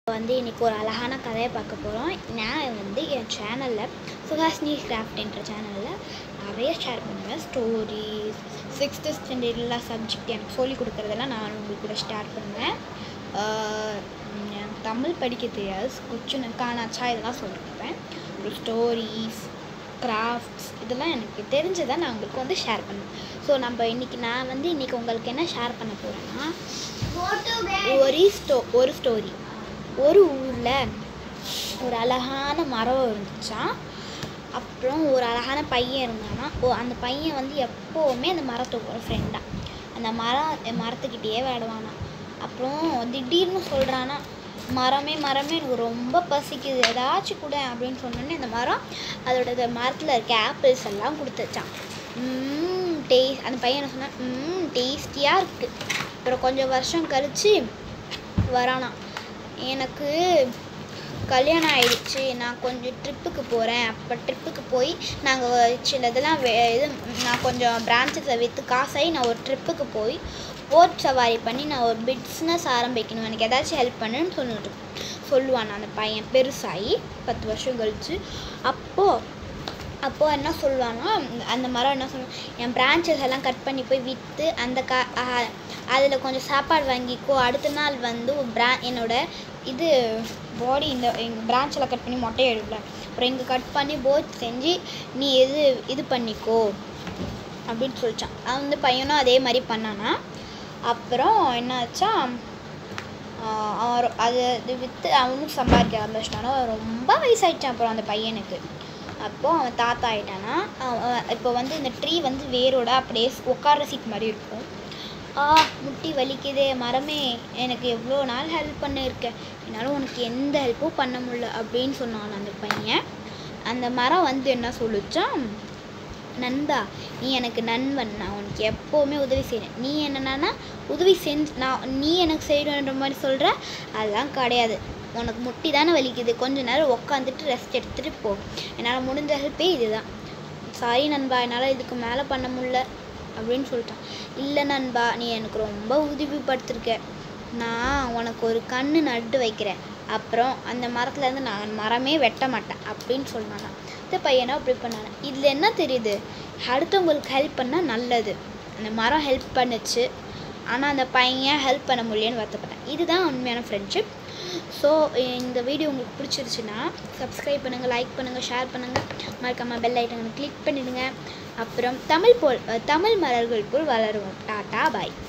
வந்து இன்றைக்கி ஒரு அழகான கதையை பார்க்க போகிறோம் நான் வந்து என் சேனலில் சுஹாசினி கிராஃப்ட் என்ற சேனலில் நிறைய ஷேர் பண்ணுவேன் ஸ்டோரிஸ் சிக்ஸ்த்து ஸ்டாண்டர்டில் சப்ஜெக்ட் எனக்கு சொல்லிக் கொடுக்குறதெல்லாம் நான் உங்களுக்கு கூட ஷேர் பண்ணுவேன் ஆஹ் எனக்கு தமிழ் படிக்க தெரியாது கொச்சுன்னு காணாச்சா இதெல்லாம் சொல்லிக் கொடுப்பேன் அப்புறம் ஸ்டோரிஸ் கிராஃப்ட்ஸ் இதெல்லாம் எனக்கு தெரிஞ்சதை நான் உங்களுக்கு வந்து ஷேர் பண்ணுவேன் ஸோ நம்ம இன்றைக்கி நான் வந்து இன்றைக்கி உங்களுக்கு என்ன ஷேர் பண்ண போகிறேன்னா ஒரு ஸ்டோ ஒரு ஸ்டோரி ஒரு ஊரில் ஒரு அழகான மரம் இருந்துச்சாம் அப்புறம் ஒரு அழகான பையன் இருந்தானா ஓ அந்த பையன் வந்து எப்போவுமே அந்த மரத்தோட ஃப்ரெண்டாக அந்த மரம் மரத்துக்கிட்டேயே விளையாடுவானா அப்புறம் திடீர்னு சொல்கிறானா மரமே மரமே எனக்கு ரொம்ப பசிக்குது ஏதாச்சும் கூட அப்படின்னு சொன்னோன்னே அந்த மரம் அதோட மரத்தில் இருக்க ஆப்பிள்ஸ் எல்லாம் கொடுத்துச்சான் டேஸ்ட் அந்த பையன் என்ன சொன்னான் ம் டேஸ்டியாக இருக்குது அப்புறம் கொஞ்சம் வருஷம் கழித்து வரானாம் எனக்கு கல்யாணம் ஆயிடுச்சு நான் கொஞ்சம் ட்ரிப்புக்கு போகிறேன் அப்போ ட்ரிப்புக்கு போய் நாங்கள் சில இதெல்லாம் வே இது நான் கொஞ்சம் பிரான்ச்சஸை விற்று காசாகி நான் ஒரு ட்ரிப்புக்கு போய் போட் சவாரி பண்ணி நான் ஒரு பிஸ்னஸ் ஆரம்பிக்கணும் எனக்கு ஏதாச்சும் ஹெல்ப் பண்ணுன்னு சொல்லிட்டு சொல்லுவான் அந்த பையன் பெருசாகி பத்து வருஷம் கழிச்சு அப்போது அப்போது என்ன சொல்லுவான்னா அந்த மரம் என்ன சொல்லுவான் என் பிரான்ச்சஸ் எல்லாம் கட் பண்ணி போய் விற்று அந்த கா அதில் கொஞ்சம் சாப்பாடு வாங்கிக்கோ அடுத்த நாள் வந்து ஒரு பிரா என்னோட இது பாடி இந்த எங்கள் பிரான்ச்சில் கட் பண்ணி மொட்டை எடுக்கல அப்புறம் இங்கே கட் பண்ணி போட் செஞ்சு நீ எது இது பண்ணிக்கோ அப்படின்னு சொல்லிச்சான் அவன் வந்து பையனும் அதே மாதிரி பண்ணானா அப்புறம் என்னாச்சா அவன் ரொ- அது அது விற்று அவனும் சம்பாதிக்க ஆரம்பிச்சிட்டானா ரொம்ப வயசாயிடுச்சான் அப்புறம் அந்த பையனுக்கு அப்போது அவன் தாத்தா ஆயிட்டானா அவன் இப்போ வந்து இந்த ட்ரீ வந்து வேரோட அப்படியே உட்கார்ற சீட் மாதிரி இருக்கும் ஆ முட்டி வலிக்குதே மரமே எனக்கு எவ்வளோ நாள் ஹெல்ப் பண்ணியிருக்க என்னால் உனக்கு எந்த ஹெல்ப்பும் பண்ண முடியல அப்படின்னு சொன்னான் அந்த பையன் அந்த மரம் வந்து என்ன சொல்லுச்சான் நண்பா நீ எனக்கு நண்பன் நான் உனக்கு எப்போவுமே உதவி செய்கிறேன் நீ என்னன்னா உதவி செஞ்சு நான் நீ எனக்கு செய்யணுன்ற மாதிரி சொல்கிற அதெல்லாம் கிடையாது உனக்கு முட்டி தானே வலிக்குது கொஞ்ச நேரம் உட்காந்துட்டு ரெஸ்ட் எடுத்துகிட்டு போ என்னால் முடிஞ்ச ஹெல்ப்பே இதுதான் சாரி நண்பா என்னால் இதுக்கு மேலே பண்ண முடியல அப்படின்னு சொல்லிட்டான் இல்லை நண்பா நீ எனக்கு ரொம்ப உதவிப்படுத்திருக்க நான் உனக்கு ஒரு கண்ணு நட்டு வைக்கிறேன் அப்புறம் அந்த மரத்துலேருந்து நான் மரமே வெட்ட மாட்டேன் அப்படின்னு சொன்னானா இந்த பையனை அப்படி பண்ணானா இதில் என்ன தெரியுது அடுத்தவங்களுக்கு ஹெல்ப் பண்ணால் நல்லது அந்த மரம் ஹெல்ப் பண்ணுச்சு ஆனால் அந்த பையன் ஹெல்ப் பண்ண முடியலன்னு வருத்தப்பட்டேன் இதுதான் உண்மையான ஃப்ரெண்ட்ஷிப் ஸோ இந்த வீடியோ உங்களுக்கு பிடிச்சிருச்சுன்னா சப்ஸ்கிரைப் பண்ணுங்கள் லைக் பண்ணுங்கள் ஷேர் பண்ணுங்கள் மறக்காமல் பெல் ஐட்டனை கிளிக் பண்ணிடுங்க அப்புறம் தமிழ் போல் தமிழ் மலர்கள் போல் வளருவோம் டாட்டா பாய்